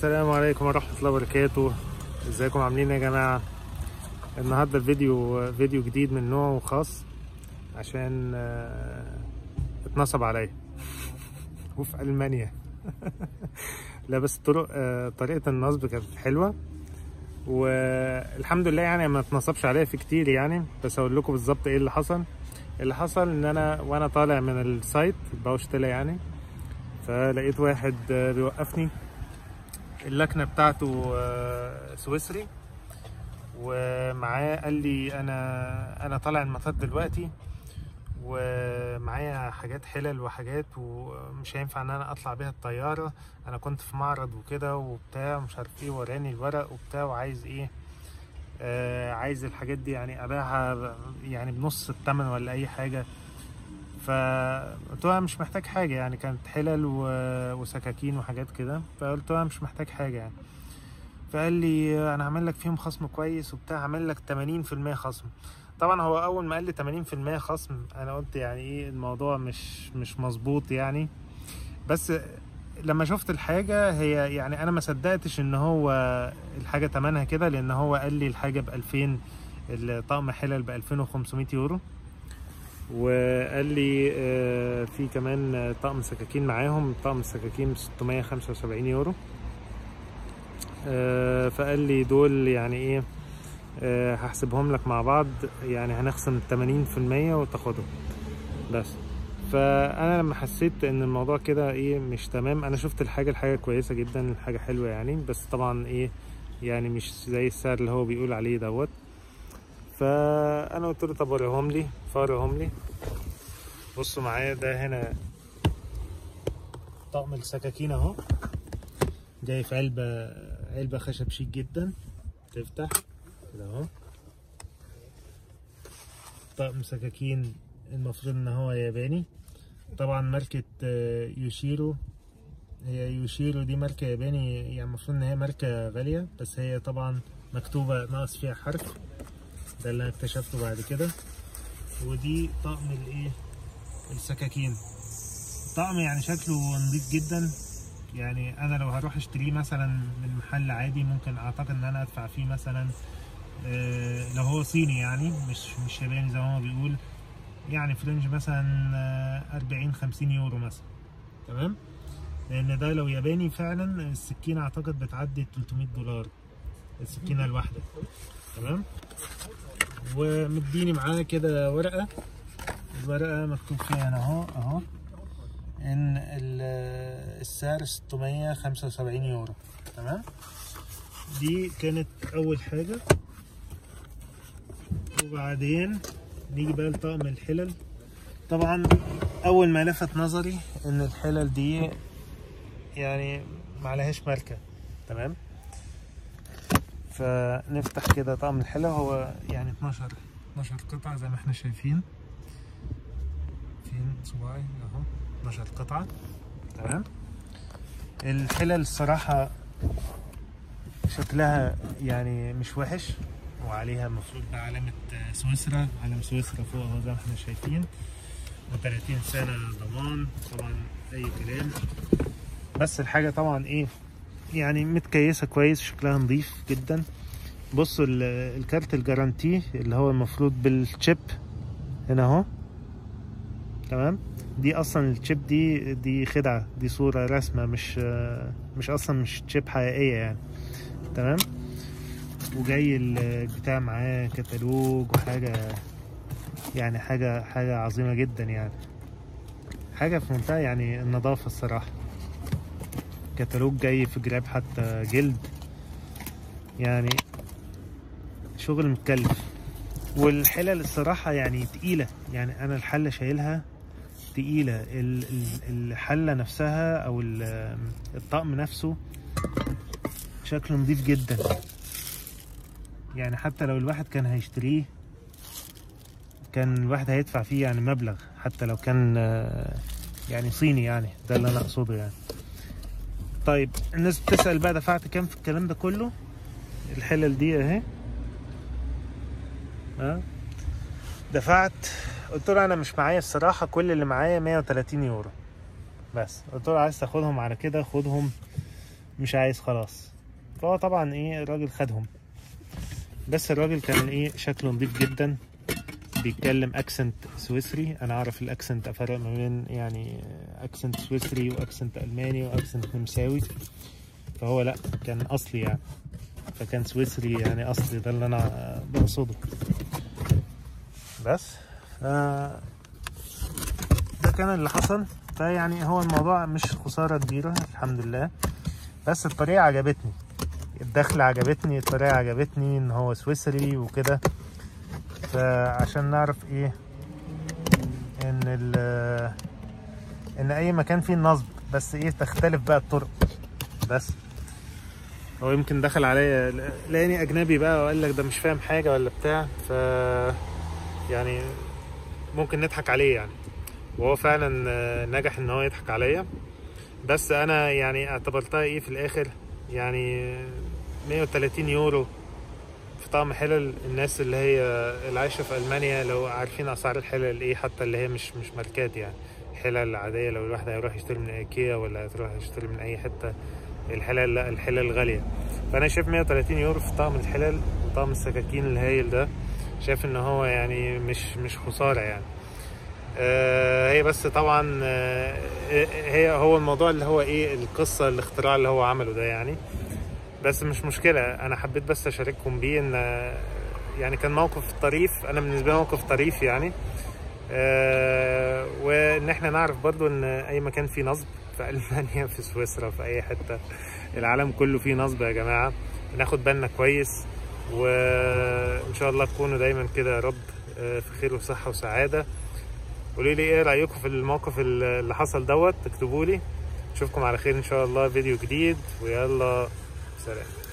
السلام عليكم ورحمة الله وبركاته ازيكم عاملين ايه يا جماعة النهاردة الفيديو فيديو جديد من نوعه خاص عشان آه، اتنصب عليا وفي ألمانيا لا بس طرق آه، طريقة النصب كانت حلوة والحمد لله يعني ما اتنصبش عليا في كتير يعني بس اقول لكم بالظبط ايه اللي حصل اللي حصل ان انا وانا طالع من السايت باوشتلا يعني فلقيت واحد آه، بيوقفني اللكنة بتاعته آه، سويسري ومعاه قال لي انا انا طالع المطار دلوقتي ومعايا حاجات حلل وحاجات ومش هينفع ان انا اطلع بيها الطيارة انا كنت في معرض وكده وبتاع مش عارف ايه وراني الورق وبتاع وعايز ايه آه عايز الحاجات دي يعني ابيعها ب- يعني بنص الثمن ولا اي حاجة فقلت له أنا مش محتاج حاجة يعني كانت حلل و- وسكاكين وحاجات كده فقلت له أنا مش محتاج حاجة يعني فقال لي انا هعمل لك فيهم خصم كويس وبتاع هعمل لك 80% خصم طبعا هو اول ما قال لي 80% خصم انا قلت يعني ايه الموضوع مش مش مظبوط يعني بس لما شفت الحاجة هي يعني انا ما صدقتش ان هو الحاجة تمنها كده لان هو قال لي الحاجة ب 2000 الطقم حلل ب 2500 يورو وقال لي آه، في كمان آه، طقم سكاكين معاهم طقم السكاكين ب 675 يورو آه، فقال لي دول يعني ايه آه، هحسبهم لك مع بعض يعني هنخصم 80% وتاخدهم بس فانا لما حسيت ان الموضوع كده ايه مش تمام انا شفت الحاجه الحاجه كويسه جدا الحاجه حلوه يعني بس طبعا ايه يعني مش زي السعر اللي هو بيقول عليه دوت فانا قلت له طب وريهم لي فوريهم لي بصوا معايا ده هنا طقم السكاكين اهو جاي في علبة علبة خشب شيك جدا تفتح كده اهو طقم سكاكين المفروض ان هو ياباني طبعا ماركة آه، يوشيرو هي يوشيرو دي ماركة ياباني يعني المفروض ان هي ماركة غالية بس هي طبعا مكتوبة ناقص فيها حرف ده اللي انا اكتشفته بعد كده ودي طقم الايه السكاكين طقم يعني شكله نظيف جدا يعني انا لو هروح اشتريه مثلا من محل عادي ممكن اعتقد ان انا ادفع فيه مثلا آه، لو هو صيني يعني مش مش ياباني زي ما هو بيقول يعني فرنج مثلا آه، 40 50 يورو مثلا تمام لان ده لو ياباني فعلا السكينه اعتقد بتعدي 300 دولار السكينه الواحده تمام ومديني معاه كده ورقه الورقه مكتوب فيها هنا اهو اهو ان ال- السعر 675 يورو تمام دي كانت اول حاجة وبعدين نيجي بقى لطقم الحلل طبعا اول ما لفت نظري ان الحلل دي يعني معلهاش ماركة تمام فنفتح كده طقم الحلل هو يعني 12 12 قطعة زي ما احنا شايفين فين صباعي اهو 12 قطعة تمام الحلل الصراحة شكلها يعني مش وحش وعليها المفروض بقى علامة سويسرا علم سويسرا فوق اهو زي ما احنا شايفين و30 سنة ضمان طبعا أي كلام بس الحاجة طبعا إيه يعني متكيسة كويس شكلها نظيف جدا بصوا ال- الكارت الجارانتي اللي هو المفروض بالشيب هنا اهو تمام دي اصلا الشيب دي دي خدعه دي صوره رسمه مش مش اصلا مش شيب حقيقيه يعني تمام وجاي البتاع معاه كتالوج وحاجه يعني حاجه حاجه عظيمه جدا يعني حاجه في منتهى يعني النظافه الصراحه كتالوج جاي في جراب حتى جلد يعني شغل متكلف والحلل الصراحه يعني تقيله يعني انا الحله شايلها تقيلة ال- ال- الحلة نفسها أو ال- الطقم نفسه شكله نظيف جدا يعني حتى لو الواحد كان هيشتريه كان الواحد هيدفع فيه يعني مبلغ حتى لو كان آه، يعني صيني يعني ده اللي أنا أقصده يعني طيب الناس بتسأل بقى دفعت كام في الكلام ده كله الحلل دي اهي ها دفعت قلت له انا مش معايا الصراحه كل اللي معايا 130 يورو بس قلت له عايز تاخدهم على كده خدهم مش عايز خلاص فهو طبعا ايه الراجل خدهم بس الراجل كان ايه شكله نظيف جدا بيتكلم اكسنت سويسري انا اعرف الاكسنت افرق ما بين يعني اكسنت سويسري واكسنت الماني واكسنت نمساوي فهو لا كان اصلي يعني فكان سويسري يعني اصلي ده اللي انا بقصده بس ف ده كان اللي حصل فيعني هو الموضوع مش خسارة كبيرة الحمد لله بس الطريقة عجبتني الدخلة عجبتني الطريقة عجبتني ان هو سويسري وكده فعشان نعرف ايه ان ال ان اي مكان فيه النصب بس ايه تختلف بقى الطرق بس هو يمكن دخل عليا لاني اجنبي بقى وقال لك ده مش فاهم حاجه ولا بتاع ف يعني ممكن نضحك عليه يعني وهو فعلا آه، نجح ان هو يضحك عليا بس انا يعني اعتبرتها ايه في الاخر يعني 130 يورو في طعم حلل الناس اللي هي اللي عايشه في المانيا لو عارفين اسعار الحلل ايه حتى اللي هي مش مش ماركات يعني الحلل العاديه لو الواحد هيروح يشتري من ايكيا ولا هتروح يشتري من اي حته الحلال لا الحلال غاليه فانا شايف 130 يورو في طعم الحلال وطعم السكاكين الهايل ده شايف ان هو يعني مش مش خساره يعني آه، هي بس طبعا آه، هي هو الموضوع اللي هو ايه القصه الاختراع اللي هو عمله ده يعني بس مش مشكله انا حبيت بس اشارككم بيه ان آه، يعني كان موقف طريف انا بالنسبه لي موقف طريف يعني آه، وان احنا نعرف برضو ان اي مكان فيه نصب في المانيا في سويسرا في اي حته العالم كله فيه نصب يا جماعه ناخد بالنا كويس وان شاء الله تكونوا دايما كده يا رب آه، في خير وصحه وسعاده قولوا لي ايه رايكم في الموقف اللي حصل دوت اكتبوا لي اشوفكم على خير ان شاء الله فيديو جديد ويلا سلام